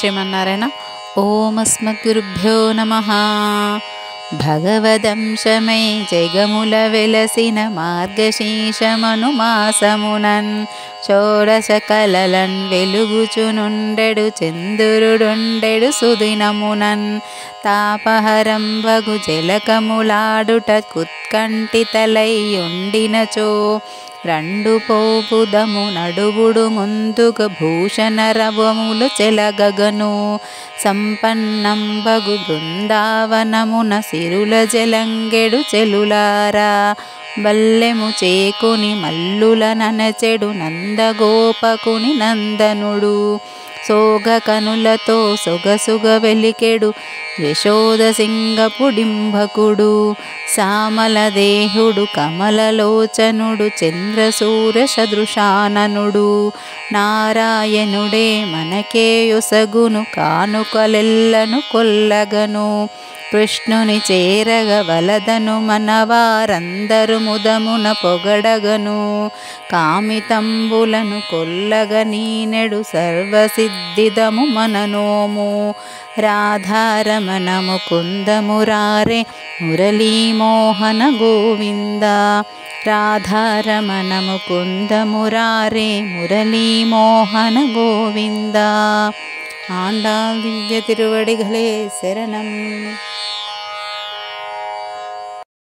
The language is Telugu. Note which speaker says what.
Speaker 1: శ్రీమన్నారాయణ ఓం అస్మద్గురుభ్యో నమ భగవదంశమై జగముల వెలసిన మార్గశీషమను మాసమునన్ షోడశ కలలన్ వెలుగుచునుండెడు చంద్రుడుండెడు సుదినమునన్ తాపహరం వగు జలకములాడుట కుత్కంఠితలై ఉండినచో రెండు పోపుదము నడువుడు ముందుగ భూషణ రవములు చెలగగను సంపన్నంబగు బృందావనమున సిరుల జలంగెడు చెలులారా బల్లెము చేకుని మల్లుల ననచెడు నందగోపకుని నందనుడు సోగ కనులతో సొగసుగ వెలికెడు యశోద సింగపుడింభకుడు సామల దేహుడు కమలలోచనుడు చంద్రసూర సదృశాననుడు నారాయణుడే మనకే యొసగును కానుకలెల్లను కొల్లగను కృష్ణుని చేరగ వలదను మనవారందరు ముదమున పొగడగను కామితంబులను కొల్లగ నీనెడు సర్వసిద్ధిదము మననోము రాధారమణము కుందమురారే మురళీమోహన గోవింద రాధారమణము కుందమురారే మురళీమోహన గోవింద ஆண்டாள் திவ்ய திருவடிகளே சரணம்